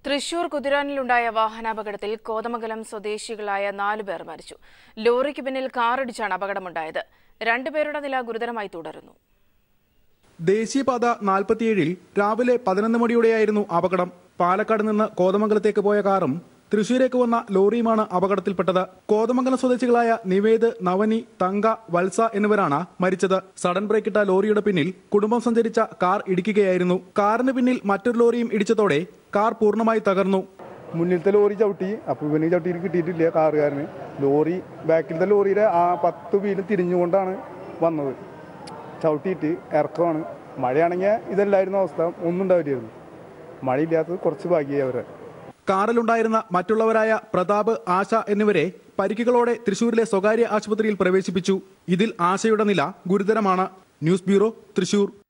തൃശൂർ കുതിരാനിലുണ്ടായ വാഹനാപകടത്തിൽ കോതമംഗലം സ്വദേശികളായ നാലുപേർ മരിച്ചു ലോറിക്ക് പിന്നിൽ കാറിടിച്ചാണ് അപകടമുണ്ടായത് രണ്ടുപേരുടെ നില ഗുരുതരമായി തുടരുന്നു ദേശീയപാത നാൽപ്പത്തിയേഴിൽ രാവിലെ പതിനൊന്ന് മണിയോടെയായിരുന്നു അപകടം പാലക്കാട് നിന്ന് കോതമംഗലത്തേക്ക് പോയ കാറും തൃശൂരേക്ക് വന്ന ലോറിയുമാണ് അപകടത്തിൽപ്പെട്ടത് കോതമംഗലം സ്വദേശികളായ നിവേദ് നവനി തങ്ക വത്സ എന്നിവരാണ് മരിച്ചത് സഡൻ ബ്രേക്കിട്ട ലോറിയുടെ പിന്നിൽ കുടുംബം സഞ്ചരിച്ച കാർ ഇടിക്കുകയായിരുന്നു കാറിന് പിന്നിൽ മറ്റൊരു ലോറിയും ഇടിച്ചതോടെ കാർ പൂർണ്ണമായി തകർന്നു മുന്നിലത്തെ ലോറി ചവിട്ടി അപ്പോൾ ഇവന് ചവിട്ടിയിട്ട് കിട്ടിയിട്ടില്ല കാറുകാരന് ലോറി ബാക്കിലത്തെ ലോറിയുടെ ആ പത്ത് വീലും തിരിഞ്ഞുകൊണ്ടാണ് വന്നത് ചവിട്ടിയിട്ട് ഇറക്കമാണ് മഴയാണെങ്കിൽ ഇതല്ലായിരുന്നു അവസ്ഥ ഒന്നും ഉണ്ടാവില്ലായിരുന്നു മഴയില്ലാത്തത് കുറച്ച് ഭാഗ്യമായി അവരെ കാറിലുണ്ടായിരുന്ന മറ്റുള്ളവരായ പ്രതാപ് ആശ എന്നിവരെ പരിക്കുകളോടെ തൃശൂരിലെ സ്വകാര്യ ആശുപത്രിയിൽ പ്രവേശിപ്പിച്ചു ഇതിൽ ആശയുടെ നില ഗുരുതരമാണ് ന്യൂസ് ബ്യൂറോ തൃശൂർ